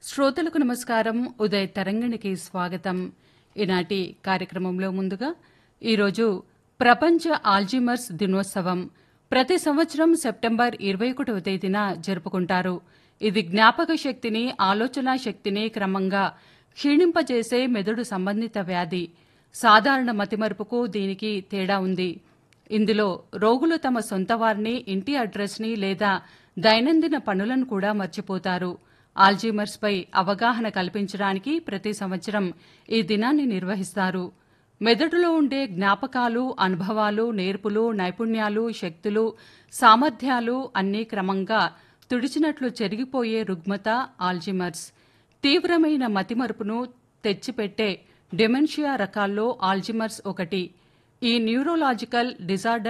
శ్రోతలకు నమస్కారం ఉదయ్ తరంగిణికి స్వాగతం ఈనాటి కార్యక్రమంలో ముందుగా ఈరోజు ప్రపంచ ఆల్జీమర్స్ దినోత్సవం ప్రతి సంవత్సరం సెప్టెంబర్ ఇరవై ఒకటవ తేదీన జరుపుకుంటారు ఇది జ్ఞాపక శక్తిని ఆలోచనా శక్తిని క్రమంగా క్షీణింపజేసే మెదడు సంబంధిత వ్యాధి సాధారణ మతిమరుపుకు దీనికి తేడా ఉంది ఇందులో రోగులు తమ సొంత వారిని ఇంటి అడ్రస్ని లేదా దైనందిన పనులను కూడా మర్చిపోతారు ఆల్జీమర్స్ పై అవగాహన కల్పించడానికి ప్రతి సంవత్సరం ఈ దినాన్ని నిర్వహిస్తారు మెదడులో ఉండే జ్ఞాపకాలు అనుభవాలు నేర్పులు నైపుణ్యాలు శక్తులు సామర్థ్యాలు అన్నీ క్రమంగా తుడిచినట్లు చెరిగిపోయే రుగ్మత ఆల్జీమర్స్ తీవ్రమైన మతిమరుపును తెచ్చిపెట్టే డెమెన్షియా రకాల్లో ఆల్జిమర్స్ ఒకటి ఈ న్యూరోలాజికల్ డిజార్డర్